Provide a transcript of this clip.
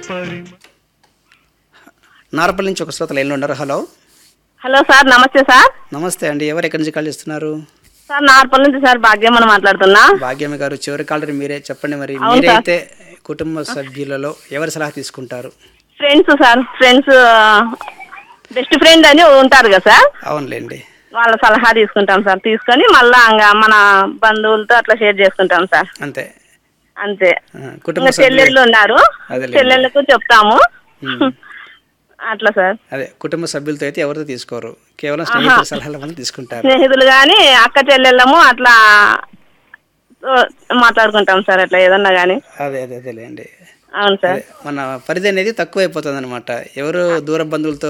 పరి నారపల్లి నుంచి ఒక శ్రోతలు ఎల్లు ఉన్నారు హలో హలో సార్ నమస్తే సార్ నమస్తే అండి ఎవరు ఎక్కడి నుంచి కాల్ చేస్తున్నారు సార్ నార్పల్ నుంచి సార్ భాగ్యం అని మాట్లాడుతున్నా భాగ్యమ్మ గారు చివరి కాలర్ మీరే చెప్పండి మరి అవును మీరే సార్. అయితే కుటుంబ సభ్యులలో ఎవరి సలహా తీసుకుంటారు friends sir friends best friend అని ఉంటారు కదా సార్ అవునులేండి వాళ్ళ సలహా తీసుకుంటాం సార్ తీసుకొని మళ్ళా ఇంకా మన బంధువులతో అట్లా షేర్ చేసుకుంటాం సార్ అంతే అంతే ఆ, కుటుంబ ఇంకా చెల్లెళ్ళు సభ్యులు ఉన్నారు అదేలేండి. చెల్లెళ్ళకు చెప్తాము ఉమ్. అట్లా సార్ అదే కుటుంబ సభ్యులతో అయితే ఎవరితో తీసుకోరు కేవలం స్నేహితుల సలహాల వల్ల తీసుకుంటారు స్నేహితులు కానీ అక్క చెల్లెళ్ళము అట్లా ఓ, మాట్లాడుకుంటాం సార్ అట్లా ఏదన్నా కానీ అదే అదే అదేలేండి అవును సార్ అదే మన పరిధి అనేది తక్కువ అయిపోతుంది అనమాట ఎవరు దూర బంధువులతో